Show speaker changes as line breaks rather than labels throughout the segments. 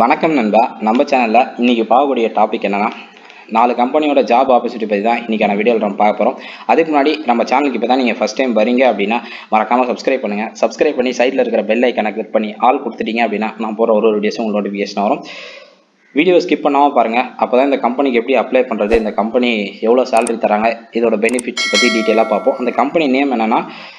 வணக்கம் நண்பா நம்ம சேனலில் இன்றைக்கி பார்க்கக்கூடிய டாபிக் என்னென்னா நாலு கம்பெனியோட ஜாப் ஆப்பர்ச்சுனிட்டி பற்றி தான் இன்றைக்கான வீடியோவில் நம்ம பார்க்க போகிறோம் அதுக்கு முன்னாடி நம்ம சேனலுக்கு இப்போ தான் நீங்கள் ஃபஸ்ட் டைம் வரீங்க அப்படின்னா மறக்காமல் சப்ஸ்கிரைப் பண்ணுங்கள் சப்ஸ்கிரைப் பண்ணி சைடில் இருக்கிற பெல் ஐக்கனை கிளிக் பண்ணி ஆல் கொடுத்துட்டீங்க அப்படின்னா நான் போகிற ஒரு ஒரு வீடியோஸும் உங்களுக்கு நோட்டிஃபிகேஷன் வரும் வீடியோ ஸ்கிப் பண்ணாமல் பாருங்கள் அப்போ தான் இந்த கம்பெனிக்கு எப்படி அப்ளை பண்ணுறது இந்த கம்பெனி எவ்வளோ சேலரி தராங்க இதோட பெனிஃபிட்ஸ் பற்றி டீட்டெயிலாக பார்ப்போம் அந்த கம்பெனி நேம் என்னென்னா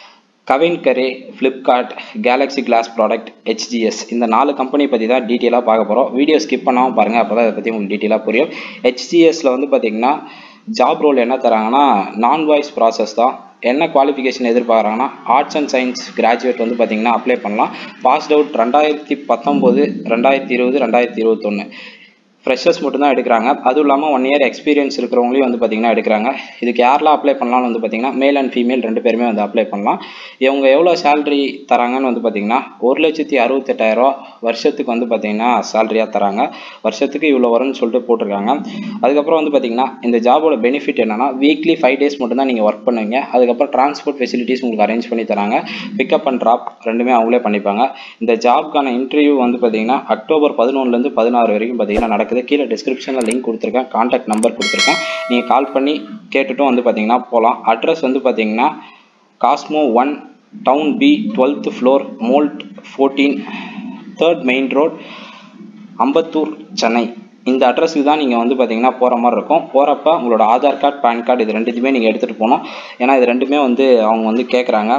Cavin Kare Flipkart Galaxy Glass product HGS இந்த நாலு கம்பெனி பற்றி தான் டீட்டெயிலாக பார்க்க போகிறோம் வீடியோ ஸ்கிப் பண்ணாமல் பாருங்கள் அப்போ தான் இதை பற்றி உங்களுக்கு டீட்டெயிலாக புரியும் ஹெச்ஜிஎஸில் வந்து பார்த்திங்கன்னா ஜாப் ரோல் என்ன தராங்கன்னா நான் வாய்ஸ் ப்ராசஸ் தான் என்ன குவாலிஃபிகேஷன் எதிர்பார்க்குறாங்கன்னா ஆர்ட்ஸ் அண்ட் சயின்ஸ் கிராஜுவேட் வந்து பார்த்திங்கன்னா அப்ளை பண்ணலாம் பாஸ்ட் அவுட் ரெண்டாயிரத்தி பத்தொம்போது ரெண்டாயிரத்தி இருபது ரெண்டாயிரத்தி இருபத்தொன்று ஃப்ரெஷர்ஸ் மட்டும் தான் எடுக்கிறாங்க அதுவும் இல்லாமல் ஒன் இயர் எக்ஸ்பீரியன்ஸ் இருக்கிறவங்களையும் வந்து பார்த்திங்கன்னா எடுக்கிறாங்க இதுக்கு யாரெல்லாம் அப்ளை பண்ணலாம்னு வந்து பார்த்திங்கன்னா மேல் அண்ட் ஃபீமேல் ரெண்டு பேருமே வந்து அப்ளை பண்ணலாம் இவங்க எவ்வளோ சேலரி தராங்கன்னு வந்து பார்த்திங்கன்னா ஒரு லட்சத்தி அறுபத்தெட்டாயிரரூவா வருஷத்துக்கு வந்து பார்த்திங்கன்னா சேலரியாக தராங்க வருஷத்துக்கு இவ்வளோ வரும்னு சொல்லிட்டு போட்டிருக்காங்க அதுக்கப்புறம் வந்து பார்த்திங்கன்னா இந்த ஜாபோட பெனிஃபிட் என்னென்னா வீக்லி ஃபைவ் டேஸ் மட்டும் தான் நீங்கள் ஒர்க் பண்ணுவீங்க அதுக்கப்புறம் டிரான்ஸ்போர்ட் ஃபெசிலிட்டிஸ் உங்களுக்கு அரேஞ்ச் பண்ணி தராங்க பிக்கப் அண்ட் ட்ராப் ரெண்டுமே அவங்களே பண்ணிப்பாங்க இந்த ஜாப்க்கான இன்டர்வியூ வந்து பார்த்திங்கன்னா அக்டோபர் பதினொன்றுலேருந்து பதினாறு வரைக்கும் பார்த்திங்கன்னா நடக்குது கீழே டிஸ்கிரிப்ஷனில் லிங்க் கொடுத்துருக்கேன் காண்டாக்ட் நம்பர் கொடுத்துருக்கேன் நீங்கள் கால் பண்ணி கேட்டுட்டும் வந்து பார்த்தீங்கன்னா போகலாம் அட்ரஸ் வந்து பார்த்தீங்கன்னா Cosmo One Town B twelfth floor மோல்ட் fourteen third main road Ambattur Chennai இந்த அட்ரஸுக்கு தான் நீங்கள் வந்து பார்த்தீங்கன்னா போகிற மாதிரி இருக்கும் போகிறப்ப உங்களோட ஆதார் கார்டு பேன் கார்டு இது ரெண்டுத்தையுமே நீங்கள் எடுத்துகிட்டு போகணும் ஏன்னா இது ரெண்டுமே வந்து அவங்க வந்து கேட்குறாங்க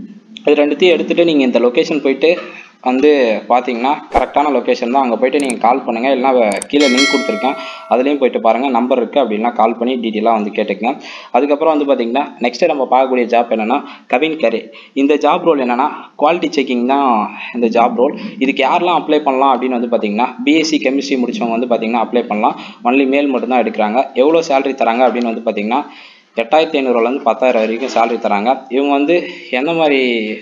இது ரெண்டுத்தையும் எடுத்துகிட்டு நீங்கள் இந்த லொக்கேஷன் போயிட்டு வந்து பார்த்தீங்கன்னா கரெக்டான லொக்கேஷன் தான் அங்கே போயிட்டு நீங்கள் கால் பண்ணுங்கள் இல்லைனா கீழே லிங்க் கொடுத்துருக்கேன் அதுலேயும் போயிட்டு பாருங்கள் நம்பர் இருக்குது அப்படின்னா கால் பண்ணி டீட்டெயிலாக வந்து கேட்டுக்கங்க அதுக்கப்புறம் வந்து பார்த்தீங்கன்னா நெக்ஸ்ட்டு நம்ம பார்க்கக்கூடிய ஜாப் என்னென்னா கவின் கரே இந்த ஜாப் ரோல் என்னென்னா குவாலிட்டி செக்கிங் தான் இந்த ஜாப் ரோல் இதுக்கு யாரெல்லாம் அப்ளை பண்ணலாம் அப்படின்னு வந்து பார்த்தீங்கன்னா பிஎஸ்சி கெமிஸ்ட்ரி முடிச்சவங்க வந்து பார்த்தீங்கன்னா அப்ளை பண்ணலாம் ஒன்லி மேல் மட்டும்தான் எடுக்கிறாங்க எவ்வளோ சேலரி தராங்க அப்படின்னு வந்து பார்த்தீங்கன்னா எட்டாயிரத்தி ஐநூறுலேருந்து பத்தாயிரம் வரைக்கும் சேலரி தராங்க இவங்க வந்து எந்த மாதிரி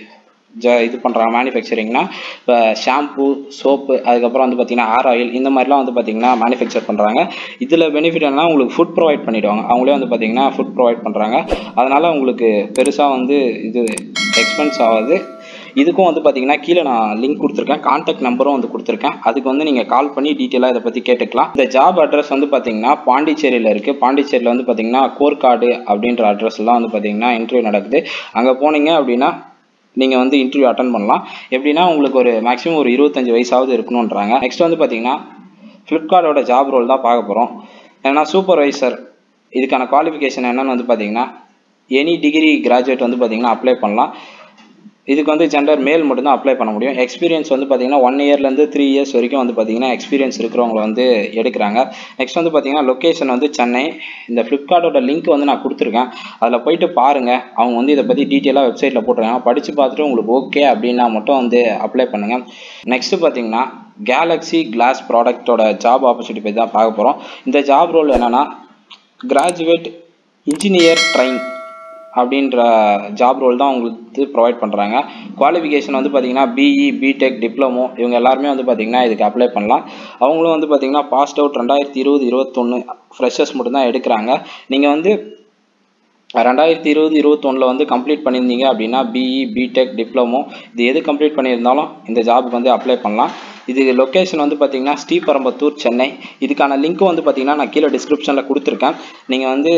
ஜ இது பண்ணுறாங்க மேனுஃபேக்சரிங்னா இப்போ ஷாம்பு சோப்பு அதுக்கப்புறம் வந்து பார்த்திங்கன்னா ஹேர் ஆயில் இந்த மாதிரிலாம் வந்து பார்த்திங்கன்னா மேனுஃபேக்சர் பண்ணுறாங்க இதில் பெனிஃபிட் என்னன்னா உங்களுக்கு ஃபுட் ப்ரொவைட் பண்ணிவிடுவாங்க அவங்களே வந்து பார்த்திங்கன்னா ஃபுட் ப்ரொவைட் பண்ணுறாங்க அதனால் உங்களுக்கு பெருசாக வந்து இது எக்ஸ்பென்ஸ் ஆகாது இதுக்கும் வந்து பார்த்தீங்கன்னா கீழே நான் லிங்க் கொடுத்துருக்கேன் கான்டாக்ட் நம்பரும் வந்து கொடுத்துருக்கேன் அதுக்கு வந்து நீங்கள் கால் பண்ணி டீட்டெயிலாக இதை பற்றி கேட்டுக்கலாம் இந்த ஜாப் அட்ரஸ் வந்து பார்த்தீங்கன்னா பாண்டிச்சேரியில் இருக்குது பாண்டிச்சேரியில் வந்து பார்த்தீங்கன்னா கோர்காடு அப்படின்ற அட்ரஸ்லாம் வந்து பார்த்தீங்கன்னா இன்டர்வியூ நடக்குது அங்கே போனீங்க அப்படின்னா நீங்கள் வந்து இன்டர்வியூ அட்டன் பண்ணலாம் எப்படின்னா உங்களுக்கு ஒரு மேக்ஸிமம் ஒரு இருபத்தஞ்சி வயசாவது இருக்கணுன்றாங்க நெக்ஸ்ட் வந்து பார்த்தீங்கன்னா ஃப்ளிப்கார்ட்டோட ஜாப் ரோல் தான் பார்க்க போகிறோம் ஏன்னா சூப்பர்வைசர் இதுக்கான குவாலிஃபிகேஷன் என்னன்னு வந்து பார்த்தீங்கன்னா எனி டிகிரி கிராஜுவேட் வந்து பார்த்தீங்கன்னா அப்ளை பண்ணலாம் இதுக்கு வந்து ஜெண்டர் மேல் மட்டும்தான் அப்ளை பண்ண முடியும் எக்ஸ்பீரியன்ஸ் வந்து பார்த்தீங்கன்னா ஒன் இயர்லேருந்து த்ரீ இயர்ஸ் வரைக்கும் வந்து பார்த்தீங்கன்னா எக்ஸ்பீரியன்ஸ் இருக்கிறவங்க வந்து எடுக்கிறாங்க நெக்ஸ்ட் வந்து பார்த்தீங்கன்னா லொக்கேஷன் வந்து சென்னை இந்த ஃப்ளிப்கார்ட்டோட லிங்க் வந்து நான் கொடுத்துருக்கேன் அதில் போயிட்டு பாருங்கள் அவங்க வந்து இதை பற்றி டீட்டெயிலாக வெப்சைட்டில் போட்டிருக்காங்க படித்து பார்த்துட்டு உங்களுக்கு ஓகே அப்படின்னா மட்டும் வந்து அப்ளை பண்ணுங்கள் நெக்ஸ்ட்டு பார்த்தீங்கன்னா கேலக்ஸி கிளாஸ் ப்ராடக்ட்டோட ஜாப் ஆப்பர்ச்சுனிட்டி பற்றி தான் பார்க்க போகிறோம் இந்த ஜாப் ரோல் என்னென்னா கிராஜுவேட் இன்ஜினியர் ட்ரைன் அப்படின்ற ஜாப் ரோல் தான் உங்களுக்கு ப்ரொவைட் பண்ணுறாங்க குவாலிஃபிகேஷன் வந்து பார்த்தீங்கன்னா பிஇ பிடெக் டிப்ளமோ இவங்க எல்லாருமே வந்து பார்த்தீங்கன்னா இதுக்கு அப்ளை பண்ணலாம் அவங்களும் வந்து பார்த்தீங்கன்னா பாஸ்ட் அவுட் ரெண்டாயிரத்தி இருபது இருபத்தொன்று ஃப்ரெஷர்ஸ் மட்டும்தான் எடுக்கிறாங்க நீங்கள் வந்து ரெண்டாயிரத்தி இருபது இருபத்தொன்னில் வந்து கம்ப்ளீட் பண்ணியிருந்தீங்க அப்படின்னா பிஇ பிடெக் டிப்ளமோ இது எது கம்ப்ளீட் பண்ணியிருந்தாலும் இந்த ஜாபுக்கு வந்து அப்ளை பண்ணலாம் இது லொக்கேஷன் வந்து பார்த்தீங்கன்னா ஸ்ரீபரம்பத்தூர் சென்னை இதுக்கான லிங்க்கும் வந்து பார்த்தீங்கன்னா நான் கீழே டிஸ்கிரிப்ஷனில் கொடுத்துருக்கேன் நீங்கள் வந்து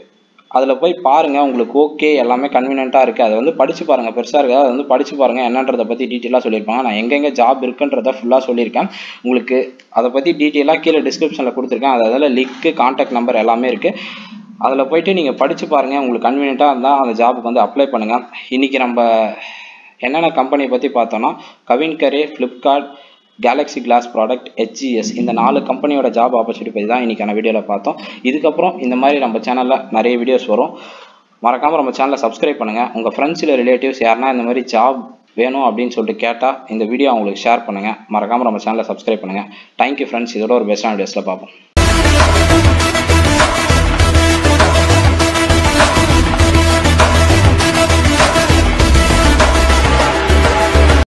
அதில் போய் பாருங்கள் உங்களுக்கு ஓகே எல்லாமே கன்வீனியண்ட்டாக இருக்குது அதை வந்து படித்து பாருங்கள் பெருசாக இருக்குது அதை வந்து படித்து பாருங்கள் என்னன்றதை பற்றி டீட்டெயிலாக சொல்லியிருப்பாங்க நான் எங்கெங்கே ஜாப் இருக்குன்றதை ஃபுல்லாக சொல்லியிருக்கேன் உங்களுக்கு அதை பற்றி டீட்டெயிலாக கீழே டிஸ்கிரிப்ஷனில் கொடுத்துருக்கேன் அதில் லிங்க்கு கான்டாக்ட் நம்பர் எல்லாமே இருக்குது அதில் போயிட்டு நீங்கள் படித்து பாருங்கள் உங்களுக்கு கன்வீனியண்ட்டாக இருந்தால் அந்த ஜாபுக்கு வந்து அப்ளை பண்ணுங்கள் இன்றைக்கி நம்ம என்னென்ன கம்பெனியை பற்றி பார்த்தோன்னா Cavin Kare Flipkart Galaxy Glass product HGS இந்த நாலு கம்பெனியோட ஜாப் ஆப்பர்ச்சுனிட்டி பற்றி தான் இன்றைக்கான வீடியோவில் பார்த்தோம் இதுக்கப்புறம் இந்த மாதிரி நம்ம சேனலில் நிறைய வீடியோஸ் வரும் மறக்காமல் நம்ம சேனலை சப்ஸ்கிரைப் பண்ணுங்கள் உங்கள் ஃப்ரெண்ட்ஸில் ரிலேட்டிவ்ஸ் யாருனா இந்த மாதிரி ஜாப் வேணும் அப்படின்னு சொல்லிட்டு கேட்டால் இந்த வீடியோ அவங்களுக்கு ஷேர் பண்ணுங்கள் மறக்காமல் நம்ம சேனலை சப்ஸ்கிரைப் பண்ணுங்கள் தேங்க்யூ ஃப்ரெண்ட்ஸ் இதோட ஒரு பெஸ்ட்டான வீடியோஸில் பார்ப்போம்